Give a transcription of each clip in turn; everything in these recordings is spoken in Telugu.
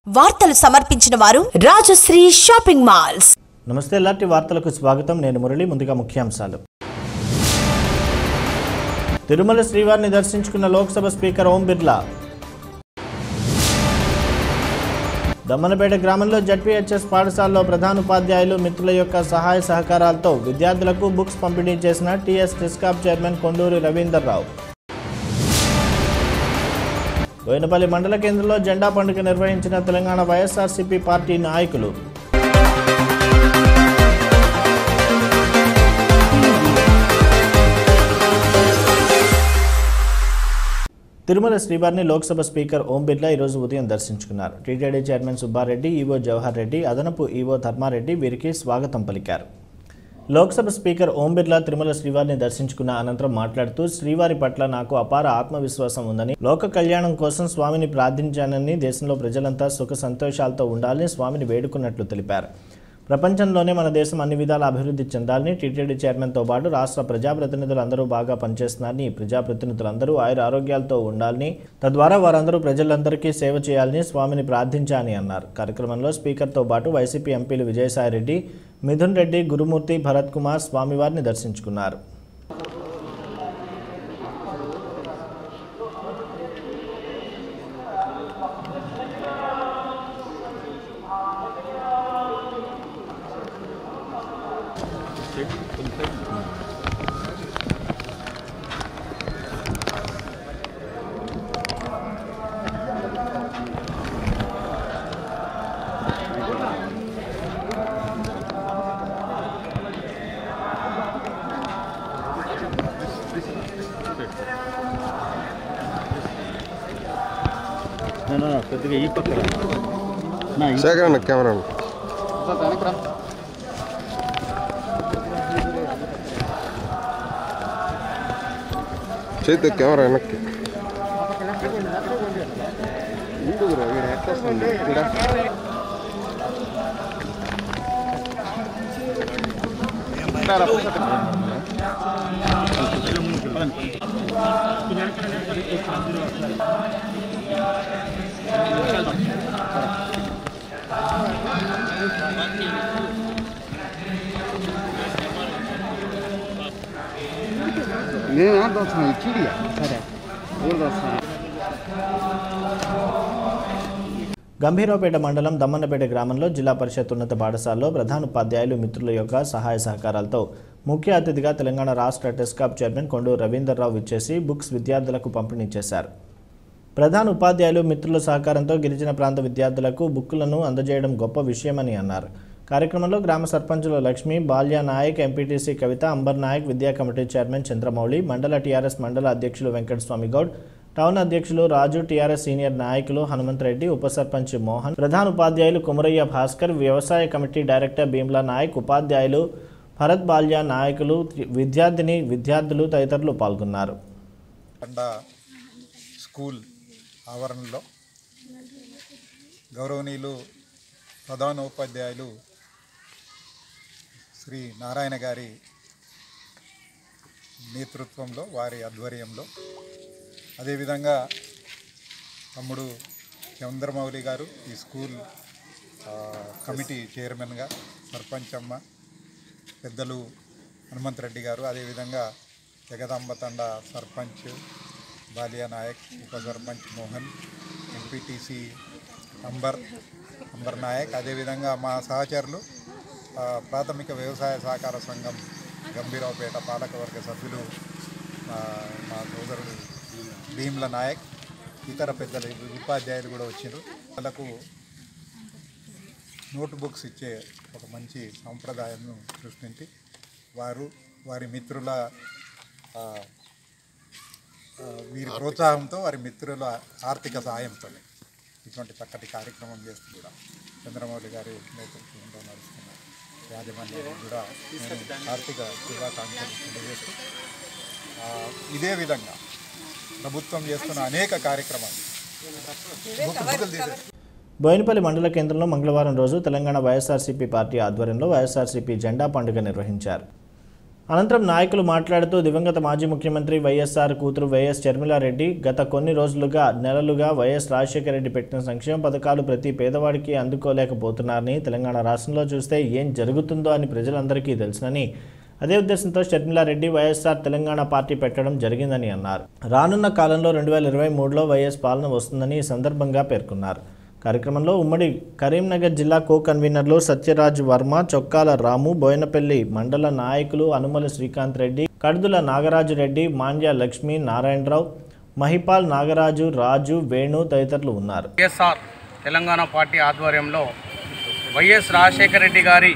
వార్తలు సమర్పించిన వారు రాజశ్రీ షాపింగ్ మాల్స్ నమస్తే ఎలాంటి వార్తలకు స్వాగతం నేను మురళి ముందుగా ముఖ్యాంశాలు తిరుమల శ్రీవారిని దర్శించుకున్న లోక్సభ స్పీకర్ ఓం బిర్లా దమ్మనపేట గ్రామంలో జడ్పీహెచ్ఎస్ పాఠశాలలో ప్రధానోపాధ్యాయులు మిత్రుల యొక్క సహాయ సహకారాలతో విద్యార్థులకు బుక్స్ పంపిణీ చేసిన టీఎస్ డిస్కాప్ చైర్మన్ కొండూరి రవీందర్ రావు బోయినపల్లి మండల కేంద్రంలో జెండా పండుగ నిర్వహించిన తెలంగాణ వైఎస్ఆర్సీపీ పార్టీ నాయకులు తిరుమల శ్రీవారిని లోక్సభ స్పీకర్ ఓం బిర్లా ఈరోజు ఉదయం దర్శించుకున్నారు TTD chairman Subba Reddy EO Jawahar Reddy అదనపు ఈవో ధర్మారెడ్డి వీరికి స్వాగతం పలికారు లోక్సభ స్పీకర్ ఓం బిర్లా తిరుమల శ్రీవారిని దర్శించుకున్న అనంతరం మాట్లాడుతూ శ్రీవారి పట్ల నాకు అపార ఆత్మవిశ్వాసం ఉందని లోక కళ్యాణం కోసం స్వామిని ప్రార్థించానని దేశంలో ప్రజలంతా సుఖ సంతోషాలతో ఉండాలని స్వామిని వేడుకున్నట్లు తెలిపారు ప్రపంచంలోనే మన దేశం అన్ని విధాల అభివృద్ధి చెందాలని టీటీడీ చైర్మన్తో పాటు రాష్ట్ర ప్రజాప్రతినిధులు అందరూ బాగా పనిచేస్తున్నారని ప్రజాప్రతినిధులందరూ ఆయుర ఆరోగ్యాలతో ఉండాలని తద్వారా వారందరూ ప్రజలందరికీ సేవ చేయాలని స్వామిని ప్రార్థించాలని అన్నారు కార్యక్రమంలో స్పీకర్తో పాటు వైసీపీ ఎంపీలు విజయసాయిరెడ్డి మిథున్ రెడ్డి గురుమూర్తి భరత్ కుమార్ స్వామివారిని దర్శించుకున్నారు కొద్దిగా ఈ పక్కన నా ఈ శేఖర్ అన్న కెమెరా అన్న. చేతి కెమెరా వెనక్కి ఎందుకురా వీడు ఎట్లా వస్తుంది ఇక్కడ నేను ఆడ దోస్తున్నాను చూడియా సరే ఊరు దోస్తున్నాను గంభీరావుపేట మండలం దమ్మన్నపేట గ్రామంలో జిల్లా పరిషత్ ఉన్నత పాఠశాలలో ప్రధానోపాధ్యాయులు మిత్రుల యొక్క సహాయ సహకారాలతో ముఖ్య అతిథిగా తెలంగాణ రాష్ట్ర టెస్కాప్ చైర్మన్ కొండూరు రవీందర్రావు ఇచ్చేసి బుక్స్ విద్యార్థులకు పంపిణీ చేశారు ప్రధాన ఉపాధ్యాయులు మిత్రుల సహకారంతో గిరిజన ప్రాంత విద్యార్థులకు బుక్కులను అందజేయడం గొప్ప విషయమని అన్నారు కార్యక్రమంలో గ్రామ సర్పంచుల లక్ష్మి బాల్య నాయక్ ఎంపీటీసీ కవిత అంబర్ నాయక్ విద్యా కమిటీ చైర్మన్ చంద్రమౌళి మండల టీఆర్ఎస్ మండల అధ్యక్షులు వెంకటస్వామి గౌడ్ టౌన్ అధ్యక్షులు రాజు టీఆర్ఎస్ సీనియర్ నాయకులు హనుమంతరెడ్డి ఉప సర్పంచ్ మోహన్ ప్రధాన ఉపాధ్యాయులు కుమరయ్య భాస్కర్ వ్యవసాయ కమిటీ డైరెక్టర్ భీమ్లా నాయక్ ఉపాధ్యాయులు భరత్ బాల్య నాయకులు విద్యార్థిని విద్యార్థులు తదితరులు పాల్గొన్నారు తండా స్కూల్ ఆవరణలో గౌరవనీయులు ప్రధానోపాధ్యాయులు శ్రీ నారాయణ గారి నేతృత్వంలో వారి ఆధ్వర్యంలో అదేవిధంగా తమ్ముడు చంద్రమౌళి గారు ఈ స్కూల్ ఆ, కమిటీ చైర్మన్గా సర్పంచ్ అమ్మ పెద్దలు హనుమంత్ రెడ్డి గారు అదేవిధంగా జగదాంబ తండ సర్పంచ్ బాలియా నాయక్ ఉప సర్పంచ్ మోహన్ ఎంపీటీసీ అంబర్ అంబర్ నాయక్ అదేవిధంగా మా సహచరులు ఆ, ప్రాథమిక వ్యవసాయ సహకార సంఘం గంభీరావుపేట పాలకవర్గ సభ్యులు ఆ, మా సోదరుడు భీమ్ల నాయక్ ఇతర పెద్దలు ఉపాధ్యాయులు కూడా వచ్చారు వాళ్ళకు నోట్ బుక్స్ ఇచ్చే ఒక మంచి సాంప్రదాయంను సృష్టించి వారు వారి మిత్రుల ఆ, ఆ, వీరి ప్రోత్సాహంతో వారి మిత్రుల ఆర్థిక సహాయంతో ఇటువంటి చక్కటి కార్యక్రమం చేస్తూ కూడా చంద్రమౌళి గారి నేతృత్వంలో నడుస్తున్న యాజమాన్యానికి కూడా నేను ఆర్థిక శుభాకాంక్షలు తెలియజేస్తూ ఆ, ఇదే విధంగా ప్రభుత్వం చేస్తున్న అనేక కార్యక్రమాలు బుక్- బుక్కులు తీసేసి బోయినపల్లి మండల కేంద్రంలో మంగళవారం రోజు తెలంగాణ వైఎస్ఆర్సీపీ పార్టీ ఆధ్వర్యంలో వైఎస్ఆర్సీపీ జెండా పండుగ నిర్వహించారు అనంతరం నాయకులు మాట్లాడుతూ దివంగత మాజీ ముఖ్యమంత్రి వైఎస్ఆర్ కూతురు వైఎస్ షర్మిలారెడ్డి గత కొన్ని రోజులుగా నెలలుగా వైఎస్ రాజశేఖర రెడ్డి పెట్టిన సంక్షేమ పథకాలు ప్రతి పేదవాడికి అందుకోలేకపోతున్నారని తెలంగాణ రాష్ట్రంలో చూస్తే ఏం జరుగుతుందో అని ప్రజలందరికీ తెలుసునని అదే ఉద్దేశంతో షర్మిలారెడ్డి వైఎస్ఆర్ తెలంగాణ పార్టీ పెట్టడం జరిగిందని అన్నారు రానున్న కాలంలో రెండు వేల ఇరవై మూడులో వైఎస్ పాలన వస్తుందని ఈ సందర్భంగా పేర్కొన్నారు కార్యక్రమంలో ఉమ్మడి కరీంనగర్ జిల్లా కో కన్వీనర్లు సత్యరాజ్ వర్మ చొక్కాల రాము బోయినపల్లి మండల నాయకులు అనుమల శ్రీకాంత్ రెడ్డి కడుదుల నాగరాజు రెడ్డి మాండ్య లక్ష్మి నారాయణరావు మహిపాల్ నాగరాజు రాజు వేణు తదితరులు ఉన్నారు వైఎస్ఆర్ తెలంగాణ పార్టీ ఆధ్వర్యంలో వైఎస్ రాజశేఖర రెడ్డి గారి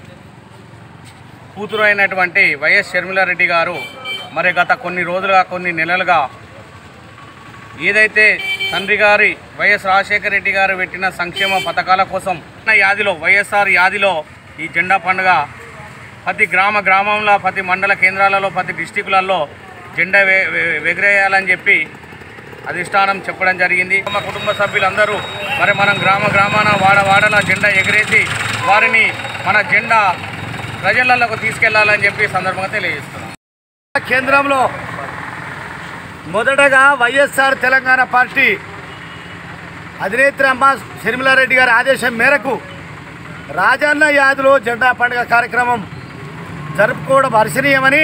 కూతురు అయినటువంటి వైఎస్ షర్మిలారెడ్డి గారు మరి గత కొన్ని రోజులుగా కొన్ని నెలలుగా ఏదైతే తండ్రి గారి వైఎస్ రాజశేఖర రెడ్డి గారు పెట్టిన సంక్షేమ పథకాల కోసం ఉన్న యాదిలో వైఎస్ఆర్ యాదిలో ఈ జెండా పండుగ ప్రతి గ్రామ గ్రామంలో ప్రతి మండల కేంద్రాలలో ప్రతి డిస్టికులలో జెండా వే వే- ఎగరేయాలని చెప్పి అధిష్టానం చెప్పడం జరిగింది మా కుటుంబ సభ్యులందరూ మరి మనం గ్రామ గ్రామాన వాడ వాడల జెండా ఎగరేసి వారిని మన జెండా ప్రజలకు తీసుకెళ్లాలని చెప్పి ఈ సందర్భంగా తెలియజేస్తున్నాం కేంద్రంలో మొదటగా వైఎస్ఆర్ తెలంగాణ పార్టీ అధినేత్రి అమ్మ షర్మిలారెడ్డి గారి ఆదేశం మేరకు రాజన్న యాదిలో జెండా పండుగ కార్యక్రమం జరుపుకోవడం హర్షణీయమని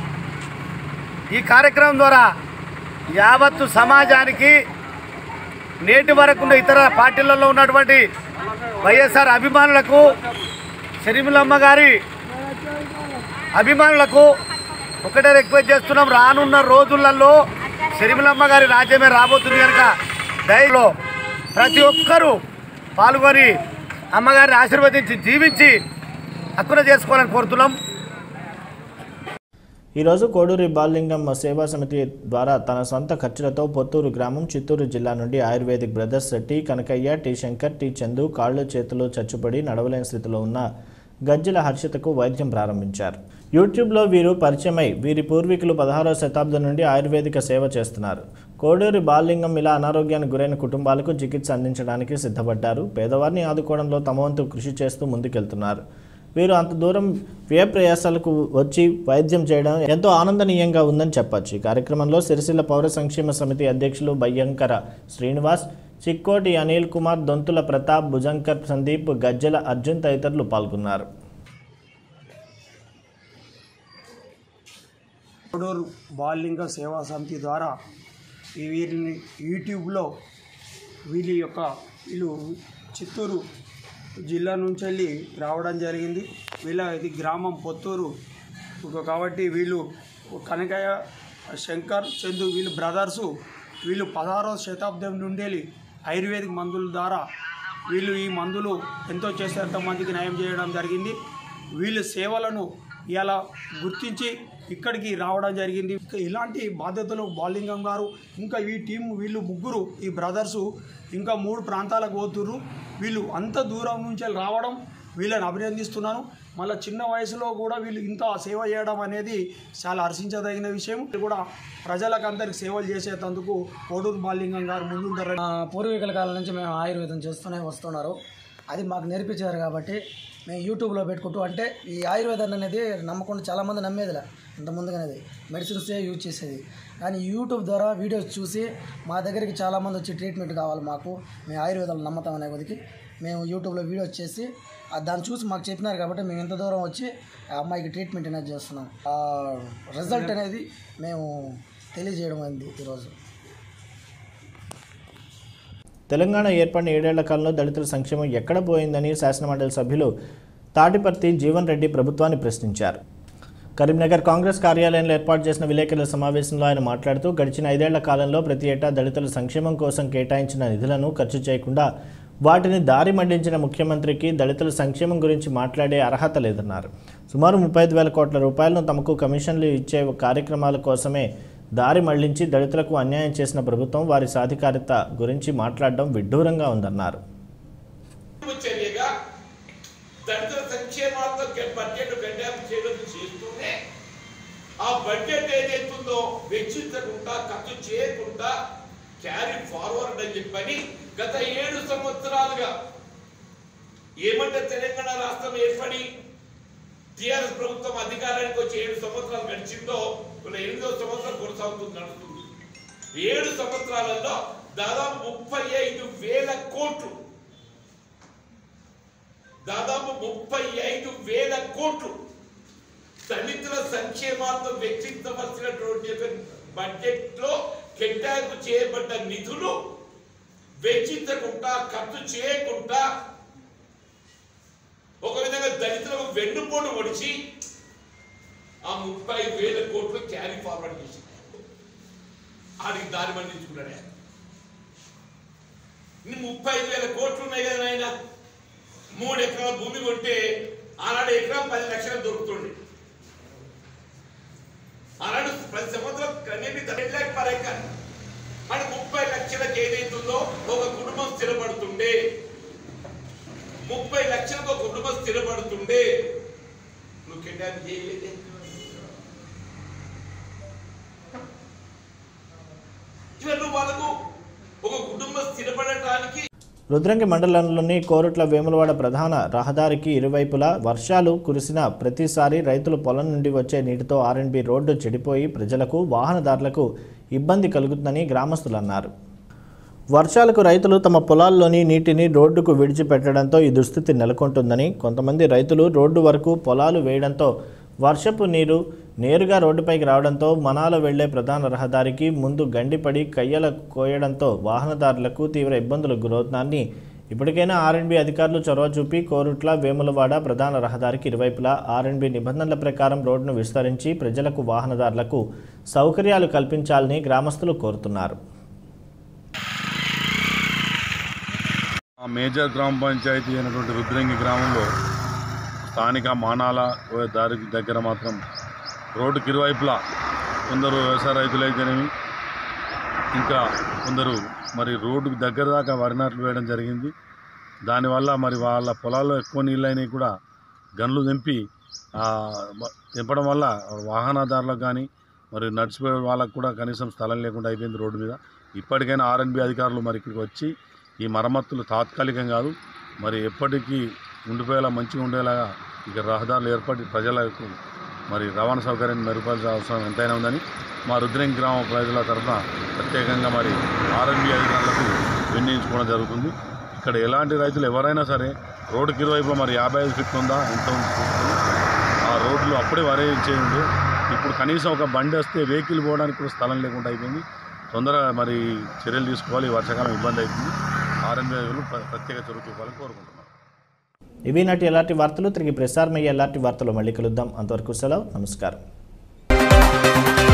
ఈ కార్యక్రమం ద్వారా యావత్తు సమాజానికి నేటి వరకు ఉన్న ఇతర పార్టీలలో ఉన్నటువంటి వైఎస్ఆర్ అభిమానులకు షర్మిలమ్మ గారి అభిమానులకు ఒకటే రిక్వెస్ట్ చేస్తున్నాం రానున్న రోజులలో షర్మిలమ్మ గారి రాజ్యమే రాబోతుంది కనుక దయలో ప్రతి ఒక్కరూ పాల్గొని అమ్మగారిని ఆశీర్వదించి జీవించి హక్కున చేసుకోవాలని కోరుతున్నాం ఈరోజు కోడూరి బాలలింగం సేవా సమితి ద్వారా తన సొంత ఖర్చులతో పొత్తూరు గ్రామం చిత్తూరు జిల్లా నుండి ayurvedic brothers T Kanakaiah T Shankar T Chandu కాళ్ళు చేతులు చచ్చుబడి నడవలేని స్థితిలో ఉన్న గజ్జల హర్షితకు వైద్యం ప్రారంభించారు యూట్యూబ్లో వీరు పరిచయమై వీరి పూర్వీకులు పదహారవ శతాబ్దం నుండి ఆయుర్వేదిక సేవ చేస్తున్నారు కోడూరి బాలలింగం ఇలా అనారోగ్యానికి గురైన కుటుంబాలకు చికిత్స అందించడానికి సిద్ధపడ్డారు పేదవారిని ఆదుకోవడంలో తమ వంతు కృషి చేస్తూ ముందుకెళ్తున్నారు వీరు అంత దూరం వ్యయ ప్రయాసాలకు వచ్చి వైద్యం చేయడం ఎంతో ఆనందనీయంగా ఉందని చెప్పొచ్చు ఈ కార్యక్రమంలో సిరిసిల్ల పౌర సంక్షేమ సమితి అధ్యక్షులు బయ్యంకర శ్రీనివాస్ చిక్కోటి అనిల్ కుమార్ దొంతుల ప్రతాప్ భుజంకర్ సందీప్ గజ్జల అర్జున్ తదితరులు పాల్గొన్నారు కోడూరు బాలింగ సేవా సమితి ద్వారా ఈ వీరిని యూట్యూబ్లో వీరి యొక్క వీళ్ళు చిత్తూరు జిల్లా నుంచి వెళ్ళి రావడం జరిగింది వీళ్ళ ఇది గ్రామం పొత్తూరు ఒక- కాబట్టి వీళ్ళు కనకయ్య శంకర్ చందు వీళ్ళు బ్రదర్సు వీళ్ళు పదహారవ శతాబ్దం నుండి వెళ్ళి ఆయుర్వేదిక్ మందుల ద్వారా వీళ్ళు ఈ మందులు ఎంతో చేస్తే ఎంతోమందికి నయం చేయడం జరిగింది వీళ్ళ సేవలను ఇలా గుర్తించి ఇక్కడికి రావడం జరిగింది ఇంకా ఇలాంటి బాధ్యతలు బాలింగం గారు ఇంకా ఈ టీం వీళ్ళు ముగ్గురు ఈ బ్రదర్సు ఇంకా మూడు ప్రాంతాలకు పోతుర్రు వీళ్ళు అంత దూరం నుంచి రావడం వీళ్ళని అభినందిస్తున్నాను మళ్ళీ చిన్న వయసులో కూడా వీళ్ళు ఇంత సేవ చేయడం అనేది చాలా హర్షించదగిన విషయం ఇది కూడా ప్రజలకు అందరికి సేవలు చేసేందుకు కోడూరు బాలింగం గారు ముందుంటారు మా పూర్వీకుల కాలం నుంచి మేము ఆయుర్వేదం చేస్తూనే వస్తున్నారు అది మాకు నేర్పించారు కాబట్టి మేము యూట్యూబ్లో పెట్టుకుంటూ అంటే ఈ ఆయుర్వేదం అనేది నమ్మకుండా చాలామంది నమ్మేదిలే ఇంత ముందుగానేది మెడిసిన్సే యూజ్ చేసేది కానీ యూట్యూబ్ ద్వారా వీడియోస్ చూసి మా దగ్గరికి చాలామంది వచ్చి ట్రీట్మెంట్ కావాలి మాకు మేము ఆయుర్వేదం నమ్మతాం అనే కొద్దికి మేము యూట్యూబ్లో వీడియోస్ చేసి ఆ దాన్ని చూసి మాకు చెప్పినారు కాబట్టి మేము ఇంత దూరం వచ్చి ఆ అమ్మాయికి ట్రీట్మెంట్ అనేది చేస్తున్నాం ఆ రిజల్ట్ అనేది మేము తెలియజేయడం అయింది ఈరోజు తెలంగాణ ఏర్పడిన ఏడేళ్ల కాలంలో దళితుల సంక్షేమం ఎక్కడ పోయిందని శాసనమండలి సభ్యులు తాటిపర్తి జీవన్ రెడ్డి ప్రభుత్వాన్ని ప్రశ్నించారు కరీంనగర్ కాంగ్రెస్ కార్యాలయంలో ఏర్పాటు చేసిన విలేకరుల సమావేశంలో ఆయన మాట్లాడుతూ గడిచిన ఐదేళ్ల కాలంలో ప్రతి ఏటా దళితుల సంక్షేమం కోసం కేటాయించిన నిధులను ఖర్చు చేయకుండా వాటిని దారి మళ్లించిన ముఖ్యమంత్రికి దళితుల సంక్షేమం గురించి మాట్లాడే అర్హత లేదన్నారు సుమారు ముప్పై ఐదు వేల కోట్ల రూపాయలను తమకు కమిషన్లు ఇచ్చే కార్యక్రమాల కోసమే దారి మళ్లించి దళితులకు అన్యాయం చేసిన ప్రభుత్వం వారి సాధికారిత గురించి మాట్లాడడం విడ్డూరంగా ఉందన్నారు చర్యగా దళితుల సంక్షేమార్థం కే- బడ్జెట్ కేటాయింపు చేయడం చేస్తూనే ఆ బడ్జెట్ ఏదైతుందో వెచ్చించకుండా ఖర్చు చేయకుండా క్యారీ ఫార్వర్డ్ అని చెప్పని గత ఏడు సంవత్సరాలుగా ఏమంటే తెలంగాణ రాష్ట్రం ఏర్పడి టిఆర్ఎస్ ప్రభుత్వం అధికారానికి వచ్చి ఏడు సంవత్సరాలు గడిచిందో ఇలా ఎనిమిదో సంవత్సరం కొనసాగుతుంది నడుస్తుంది ఏడు సంవత్సరాలలో దాదాపు ముప్పై ఐదు వేల కోట్లు దాదాపు ముప్పై ఐదు వేల కోట్లు దళితుల సంక్షేమార్థం వెచ్చించవలసినటువంటి యొక్క బడ్జెట్ లో కేటాయింపు చేయబడ్డ నిధులు వెచ్చించకుండా ఖర్చు చేయకుండా ఒక విధంగా దళితులకు వెన్నుపోటు ఒడిచి ఆ ముప్పై వేల కోట్లు క్యారీ ఫార్వర్డ్ చేసి ఆడికి దారి మళ్లించుకున్నాడే నీ ముప్పై ఐదు వేల కోట్లు ఉన్నాయి కదా నాయన మూడు ఎకరాల భూమి కొంటే ఆనాడు ఎకరం పది లక్షలు దొరుకుతుండే ఆనాడు ప్రతి సంవత్సరం కనీసం టెన్ ల్యాక్ పర్ ఎకర్ మరి ముప్పై లక్షలకు ఏదైతుందో ఒక కుటుంబం స్థిరపడుతుండే ముప్పై లక్షలకు ఒక కుటుంబం స్థిరపడుతుండే నువ్వు కిడ్నాప్ చేయలేదే ఇవన్నీ వాళ్ళకు ఒక కుటుంబం స్థిరపడటానికి రుద్రంగి మండలంలోని కోరుట్ల వేములవాడ ప్రధాన రహదారికి ఇరువైపులా వర్షాలు కురిసిన ప్రతిసారి రైతులు పొలం నుండి వచ్చే నీటితో ఆర్ఎండ్బి రోడ్డు చెడిపోయి ప్రజలకు వాహనదారులకు ఇబ్బంది కలుగుతుందని గ్రామస్తులు అన్నారు వర్షాలకు రైతులు తమ పొలాల్లోని నీటిని రోడ్డుకు విడిచిపెట్టడంతో ఈ దుస్థితి నెలకొంటుందని కొంతమంది రైతులు రోడ్డు వరకు పొలాలు వేయడంతో వర్షపు నీరు నేరుగా రోడ్డుపైకి రావడంతో మనాల వెళ్లే ప్రధాన రహదారికి ముందు గండిపడి కయ్యల కోయడంతో వాహనదారులకు తీవ్ర ఇబ్బందులకు గురవుతున్నారని ఇప్పటికైనా ఆర్ఎండ్బి అధికారులు చొరవ చూపి కోరుట్ల వేములవాడ ప్రధాన రహదారికి ఇరువైపులా ఆర్ఎండ్బి నిబంధనల ప్రకారం రోడ్డును విస్తరించి ప్రజలకు వాహనదారులకు సౌకర్యాలు కల్పించాలని గ్రామస్తులు కోరుతున్నారు ఆ మేజర్ గ్రామ పంచాయతీ అయినటువంటి రుద్రంగి గ్రామంలో స్థానిక మానాల దారి దగ్గర మాత్రం రోడ్డుకి ఇరువైపులా కొందరు వ్యవసాయ రైతులైతేనేమి ఇంకా కొందరు మరి రోడ్డుకు దగ్గర దాకా వరి నాట్లు వేయడం జరిగింది దానివల్ల మరి వాళ్ళ పొలాల్లో ఎక్కువ నీళ్ళు అయినవి కూడా గన్లు తెంపి ఆ, మ- తెంపడం వల్ల వాహనదారులకు కానీ మరి నడిచిపోయే వాళ్ళకు కూడా కనీసం స్థలం లేకుండా అయిపోయింది రోడ్డు మీద ఇప్పటికైనా ఆర్ఎన్బి అధికారులు మరి ఇక్కడికి వచ్చి ఈ మరమ్మతులు తాత్కాలికం కాదు మరి ఎప్పటికీ ఉండిపోయేలా మంచిగా ఉండేలాగా ఇక రహదారులు ఏర్పడి ప్రజలకు మరి రవాణా సౌకర్యాన్ని మెరుగుపరచాల్సిన అవసరం ఎంతైనా ఉందని మా రుద్రంగి గ్రామ ప్రజల తరఫున ప్రత్యేకంగా మరి ఆర్ఎన్బి అధికారులకు వినియోగించుకోవడం జరుగుతుంది ఇక్కడ ఎలాంటి రైతులు ఎవరైనా సరే రోడ్డుకి ఇరువైపు మరి యాభై ఐదు ఫీట్లు ఉందా ఎంత ఉంది చూసుకొని ఆ రోడ్లు అప్పుడే వరే చేయండి ఇప్పుడు కనీసం ఒక బండి వస్తే వెహికల్ పోవడానికి కూడా స్థలం లేకుండా అయిపోయింది తొందరగా మరి చర్యలు తీసుకోవాలి ఈ వర్షాకాలం ఇబ్బంది అవుతుంది ఆర్ఎన్బి ప్రత్యేక చొరవ చూపాలని కోరుకుంటున్నాం ఇవి నాటి ఎలాంటి వార్తలు తిరిగి ప్రసారమయ్యే ఎలాంటి వార్తలు మళ్ళీ కలుద్దాం అంతవరకు సెలవు నమస్కారం